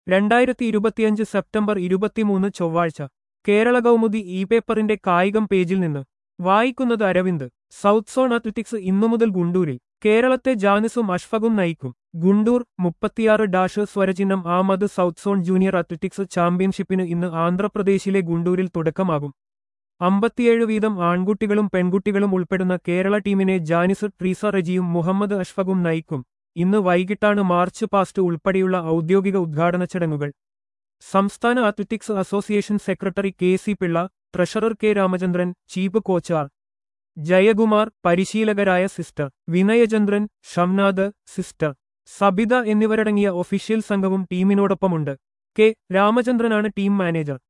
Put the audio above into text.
രണ്ടായിരത്തി ഇരുപത്തിയഞ്ച് സെപ്റ്റംബർ ഇരുപത്തിമൂന്ന് ചൊവ്വാഴ്ച കേരള കൗമുദി ഇ പേപ്പറിന്റെ കായികം പേജിൽ നിന്ന് വായിക്കുന്നത് അരവിന്ദ് സൗത്ത് സോൺ അത്ലറ്റിക്സ് ഇന്നു മുതൽ ഗുണ്ടൂരിൽ കേരളത്തെ ജാനിസും അഷ്ഫഖും നയിക്കും ഗുണ്ടൂർ മുപ്പത്തിയാറ് ഡാഷ് സ്വരചിഹ്നം ആമത് സൗത്ത് സോൺ ജൂനിയർ അത്ലറ്റിക്സ് ചാമ്പ്യൻഷിപ്പിന് ഇന്ന് ആന്ധ്രാപ്രദേശിലെ ഗുണ്ടൂരിൽ തുടക്കമാകും അമ്പത്തിയേഴ് വീതം ആൺകുട്ടികളും പെൺകുട്ടികളും ഉൾപ്പെടുന്ന കേരള ടീമിനെ ജാനിസ് ട്രീസ റെജിയും മുഹമ്മദ് അഷ്ഫഖും നയിക്കും ഇന്ന് വൈകിട്ടാണ് മാർച്ച് പാസ്റ്റ് ഉൾപ്പെടെയുള്ള ഔദ്യോഗിക ഉദ്ഘാടന ചടങ്ങുകൾ സംസ്ഥാന athletics association secretary K C Pillai treasurer K Ramachandran chief coach R Jayakumar പരിശീലകരായ സിസ്റ്റർ വിനയചന്ദ്രൻ ഷംനാഥ് സിസ്റ്റർ സബിത എന്നിവരടങ്ങിയ ഒഫീഷ്യൽ സംഘവും ടീമിനോടൊപ്പമുണ്ട് കെ രാമചന്ദ്രനാണ് ടീം മാനേജർ